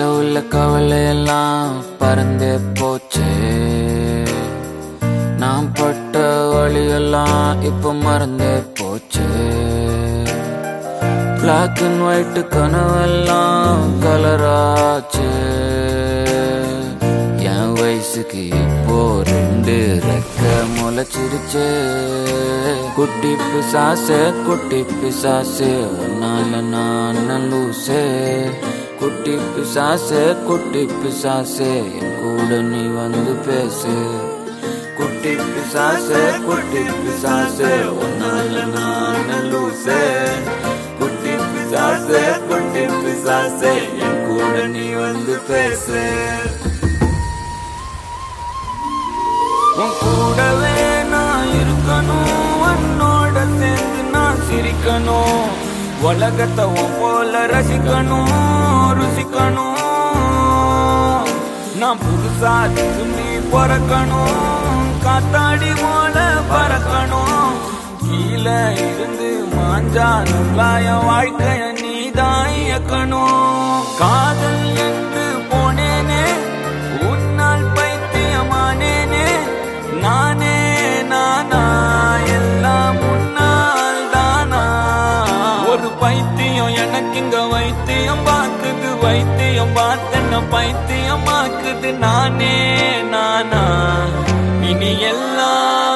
உள்ள கவலையெல்லாம் பறந்தே போச்சே நான் பட்ட வழியெல்லாம் இப்ப மறந்தே போச்சே பிளாக் அண்ட் ஒயிட் கனவெல்லாம் கலராச்சு என் வயசுக்கு இப்போ ரெண்டு ரெக்க முளைச்சிருச்சே குட்டி பிசாசே குட்டி பிசாசே நால நான் லூசே குட்டி பிசாசே குட்டி பிசாசே என் கூட நீ வந்து பேசு குட்டி பிசாசே குட்டி பிசாசே ஒன்னால நான் லூசே குட்டி பிசாசே குட்டி பிசாசே என் கூட நீ வந்து பேசு உன் கூடவே நான் இருக்கணும் உன்னோட சேர்ந்து நான் சிரிக்கணும் உலகத்தை உன் போல ரசிக்கணும் ருசிக்கணும் நான் புதுசா திரும்பி பிறக்கணும் காத்தாடி போல பறக்கணும் கீழே இருந்து மாஞ்சா நல்லாய வாழ்க்கைய நீதான் இயக்கணும் காதல் என்று போனேனே உன்னால் பைத்தியமானேனே நானே நானா எல்லாம் முன்னால் தானா ஒரு பைத்தியம் எனக்கு இங்க வைத்தியம் பார்க்குது வைத்தியம் பார்த்தன பைத்தியமாக்குது நானே நானா இனி எல்லாம்